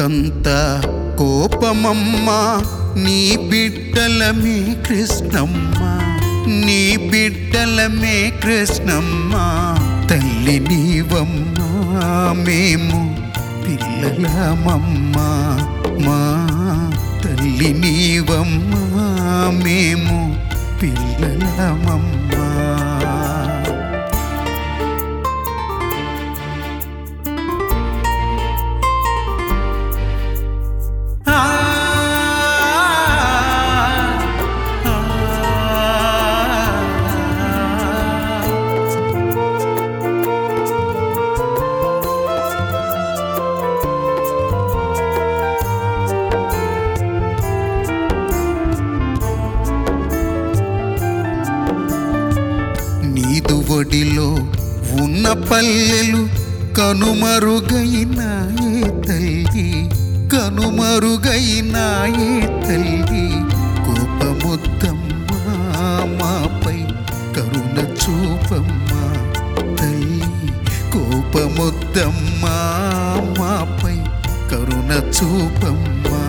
ఎందుకంత కోపమమ్మ నీ బిడ్డలమే కృష్ణమ్మ నీ బిడ్డలమే కృష్ణమ్మ తల్లి నీవమ్మా మేము పిల్లలమమ్మ మా తల్లి నీవమ్మా మేము పిల్లలమమ్మా నీదు ఒడిలో ఉన్న పల్లెలు కనుమరుగైనాయే తల్లి కనుమరుగైనాయే తల్లి కోపముద్దమ్మా మాపై కరుణ చూపమ్మా తల్లి కోపముద్దమ్మా మాపై కరుణ చూపమ్మా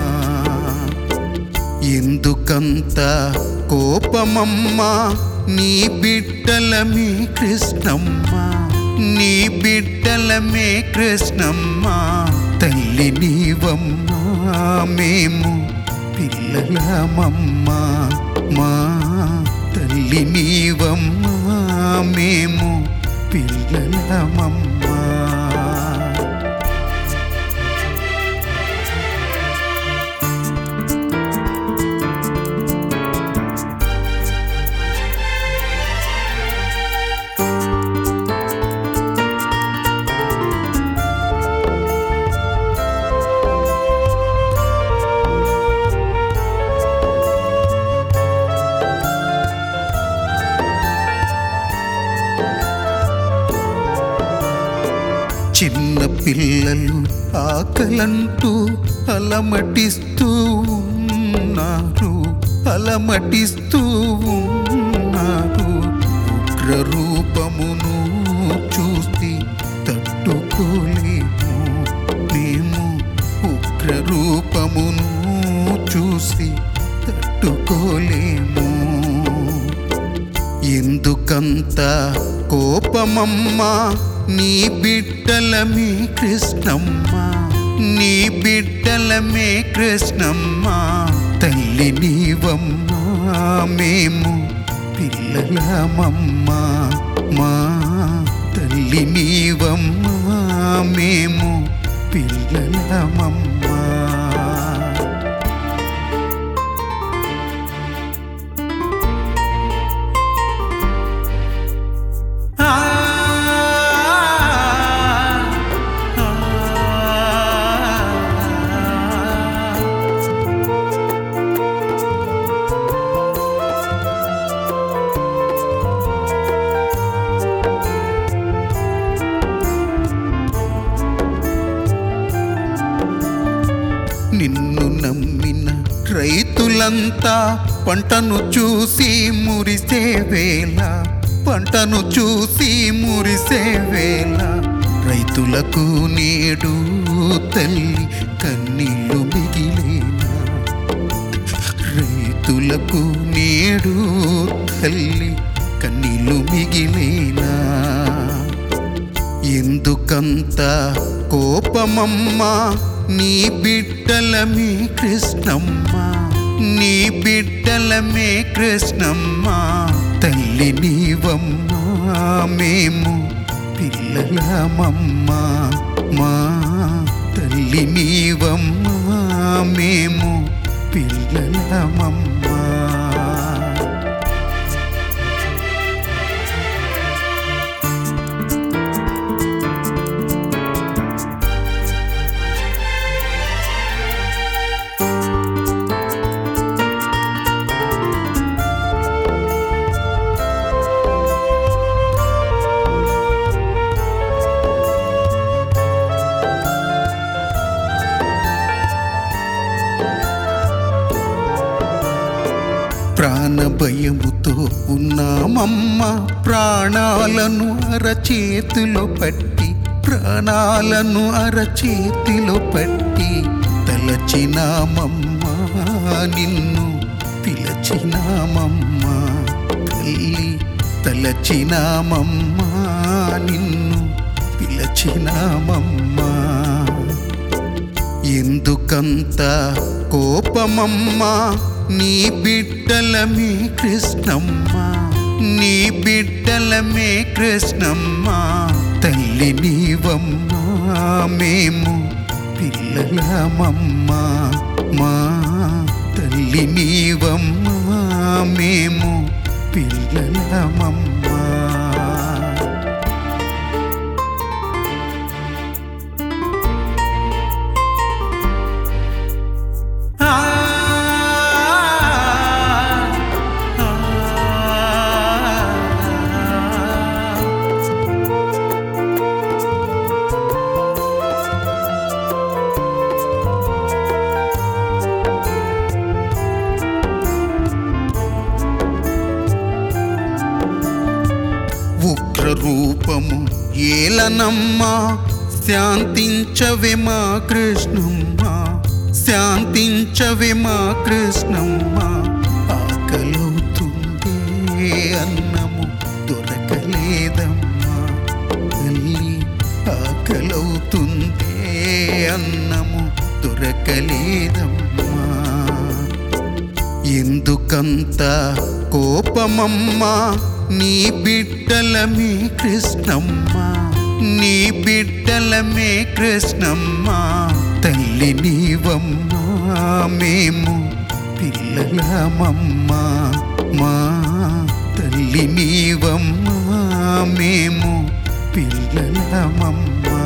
ఎందుకంత కోపమమ్మా నీ బిడ్డలమే కృష్ణమ్మ నీ బిడ్డలమే కృష్ణమ్మ తల్లి నీవమ్మా మేము పిల్లలమమ్మా మా తల్లి నీవమ్మా మేము పిల్లలమమ్మా చిన్న పిల్లలు ఆకలంటూ అలమటిస్తూ ఉన్నారు అలమటిస్తూ ఉన్నారు ఉగ్ర రూపమును చూసి తట్టుకోలేము మేము ఉగ్ర రూపమును చూసి తట్టుకోలేము ఎందుకంత కోపమమ్మా నీ బిడ్డలమే కృష్ణమ్మ నీ బిడ్డలమే కృష్ణమ్మ తల్లి నీవమ్మా మేము పిల్లలమమ్మా మా తల్లి నీవమ్మా మేము పిల్లలమమ్మా నిన్ను నమ్మిన రైతులంతా పంటను చూసి మురిసే వేళ పంటను చూసి మురిసే వేళ రైతులకు నేడు తల్లి కన్నీళ్ళు మిగిలేనా రైతులకు నేడు తల్లి కన్నీళ్ళు మిగిలేనా ఎందుకంత కోపమమ్మా నీ బిడ్డలమే కృష్ణమ్మ నీ బిడ్డలమే కృష్ణమ్మ తల్లి నీవమ్మా మేము పిల్లలమమ్మా మా తల్లి నీవమ్మా మేము పిల్లలమమ్మా ప్రాణ భయముతో ఉన్నామమ్మ ప్రాణాలను అరచేతిలో పట్టి ప్రాణాలను అరచేతిలో పట్టి తలచినామమ్మా నిన్ను పిలచినామమ్మా తల్లి తలచినామమ్మా నిన్ను పిలచినామమ్మా ఎందుకంత కోపమమ్మా నీ బిడ్డలమే కృష్ణమ్మ నీ బిడ్డలమే కృష్ణమ్మ తల్లి నీవమ్మా మేము పిల్లలమమ్మా మా తల్లి నీవమ్మా మేము పిల్లలమమ్మా ఉగ్ర రూపము ఏలనమ్మా శాంతించవే మా కృష్ణమ్మ శాంతించవే మా కృష్ణమ్మ ఆకలవుతుంది అన్నము దొరకలేదమ్మా తల్లి ఆకలవుతుంది అన్నము దొరకలేదమ్మా ఎందుకంత కోపమమ్మా నీ బిడ్డలమే కృష్ణమ్మ నీ బిడ్డలమే కృష్ణమ్మ తల్లి నీవమ్మా మేము పిల్లలమమ్మా మా తల్లి నీవమ్మా మేము పిల్లలమమ్మా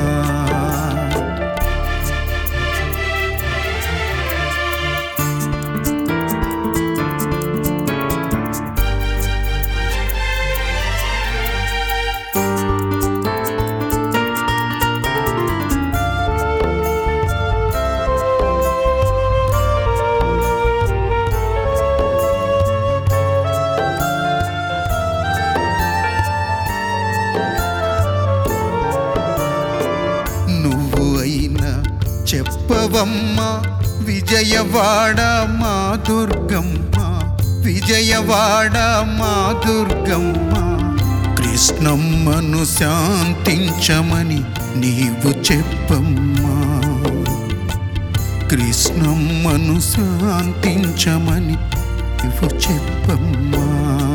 నువ్వు అయినా చెప్పవమ్మ విజయవాడ మా దుర్గమ్మ విజయవాడ మా దుర్గమ్మ కృష్ణమ్మను శాంతించమని నీవు చెప్పమ్మా కృష్ణమ్మను శాంతించమని నీవు చెప్పమ్మా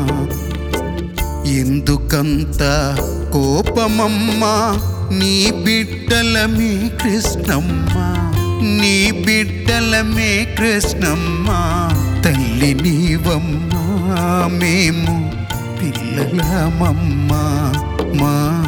ఎందుకంత కోపమమ్మా నీ బిడ్డలమే కృష్ణమ్మ నీ బిడ్డలమే కృష్ణమ్మ తల్లి నీవమ్మా మేము పిల్లలమమ్మా మా